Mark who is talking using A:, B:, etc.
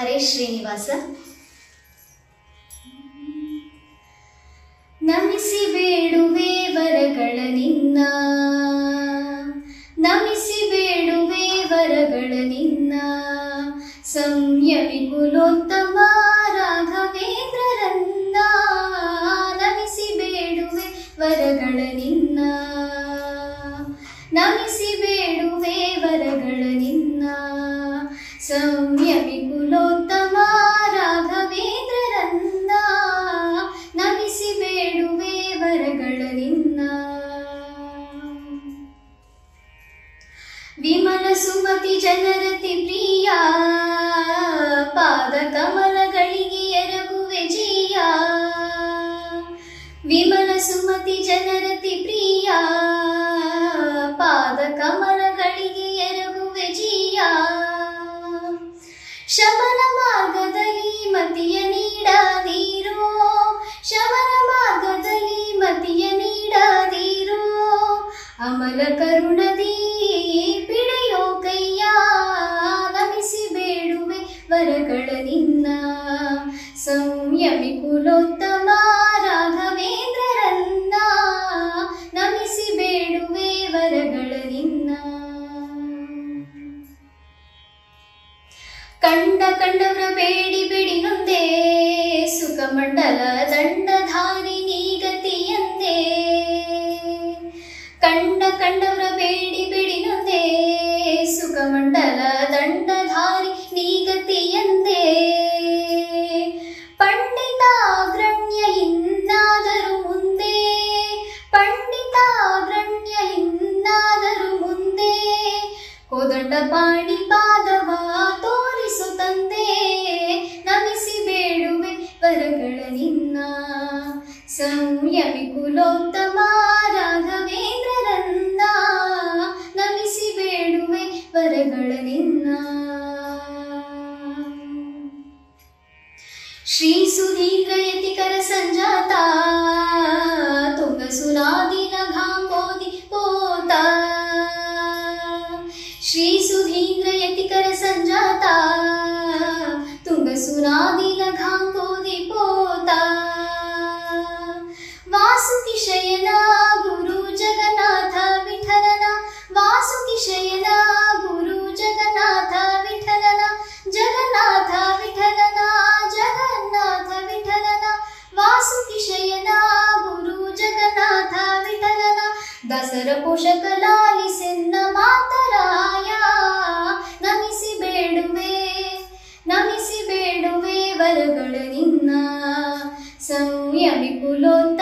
A: ಹರೇ ಶ್ರೀನಿವಾಸ ನಮಿಸಿ ಬೇಡುವೆ ವರಗಳ ನಿನ್ನ ನಮಿಸಿ ಬೇಡುವೆ ವರಗಳ ನಿನ್ನ ಸಂಯಮಿ ಕುಲೋತ್ತಮ ರಾಘವೇಂದ್ರರನ್ನ ನಮಿಸಿ ಬೇಡುವೆ ವರಗಳ ನಿನ್ನ ನಮಿಸಿ ಬೇಡುವೆ ವರಗಳ ನಿನ್ನ ಸಂಯಮಿ ಕುಲೋತ್ತಮ ರಾಘವೇಂದ್ರರನ್ನ ನಮಿಸಿ ಬೇಡುವೆ ವರಗಳ ನಿನ್ನ ವಿಮಲ ಸುಮತಿ ಜನರತಿ ಪ್ರಿಯ ಪಾದ ಕಮಲಗಳಿಗೆ ಎರಗುವೆ ಜೀಯ ವಿಮಲ ಸುಮತಿ ಜನರತಿ ಪ್ರಿಯ ಪಾದ ಕಮಲಗಳಿಗೆ ಎರಗುವೆ ಜೀಯ ಶಮನ ಮಾರ್ಗದಲ್ಲಿ ಮತಿಯ ನೀಡಾದೀರೋ ಶಮನ ಮಾರ್ಗದಲ್ಲಿ ಮತಿಯ ನೀಡಾದೀರೋ ಅಮಲ ಕರುಣದಿ ಬಿಡೆಯೋ ಕೈಯ ನಮಿಸಿ ಬೇಡುವೆ ವರಗಳ ನಿನ್ನ ಸಂಯಮಿ ಕುಲೋತ್ತಮ ರಾಘವೇಂದ್ರರನ್ನ ನಮಿಸಿ ಬೇಡುವೆ ವರಗಳ ನಿನ್ನ ಕಂಡ ಕಂಡವರ ಬೇಡಿ ಬಿಡಿ ನೊಂದೇ ಸುಖ ಮಂಡಲ ದಂಡಧಾರಿ ನೀಗತಿಯಂದೇ ಕಂಡ ಕಂಡವರ ಬೇಡಿ ಬಿಡಿ ನೊಂದೇ ಸುಖ ಮಂಡಲ ದಂಡಧಾರಿ ನೀಗತಿಯಂದೇ ಪಂಡಿತಾಗ್ರಣ್ಯ ಇನ್ನಾದರೂ ಮುಂದೆ ಪಂಡಿತಾಗ್ರಣ್ಯ ಇನ್ನಾದರೂ ಮುಂದೆ ಕೋದಂಡ ಪಾಣಿ ಪಾದವ ತೋರಿಸು ತಂದೆ ನಮಿಸಿ ಬೇಡುವೆ ವರಗಳ ನಿನ್ನ ಸಂಯಮಿ ಕುಲೋತ್ತಮ ರಾಘವೇಂದ್ರರನ್ನ ನಮಿಸಿ ಬೇಡುವೆ ವರಗಳ ನಿನ್ನ ಶ್ರೀ ಸುಧೀಂದ್ರ ಯತಿಕರ ಸಂಜಾತ ತುಂಗ ಸುನಾದಿನ ಘಾಂಬೋದಿ ಪೋತ ಶ್ರೀ ಸುಧೀಂದ್ರ ಯತಿಕರ ಸಂಜಾತ ತುಂಗ ಸುನಾದಿನ ಘಾಂಬೋದಿ ಪೋತ ವಾಸುಕಿ ಶಯನ ಗುರು ಜಗನ್ನಾಥ ವಿಠಲನ ವಾಸುಕಿ ಶಯನ ಗುರು ಜಗನ್ನಾಥ ವಿಠಲನ ಜಗನ್ನಾಥ ವಿಠಲನ ಜಗನ್ನಾಥ ವಿಠಲನ ವಾಸುಕಿ ಶಯನ ಗುರು ಜಗನ್ನಾಥ ವಿಠಲನ ದಸರ ಪೋಷಕ ಲಾಲಿಸೆನ್ನ ಮಾತರಾಯ ನಮಿಸಿ ಬೇಡುವೆ ನಮಿಸಿ ಬೇಡುವೆ ವರಗಳ ನಿನ್ನ ಸಂಯಮಿ ಕುಲೋತ್ತ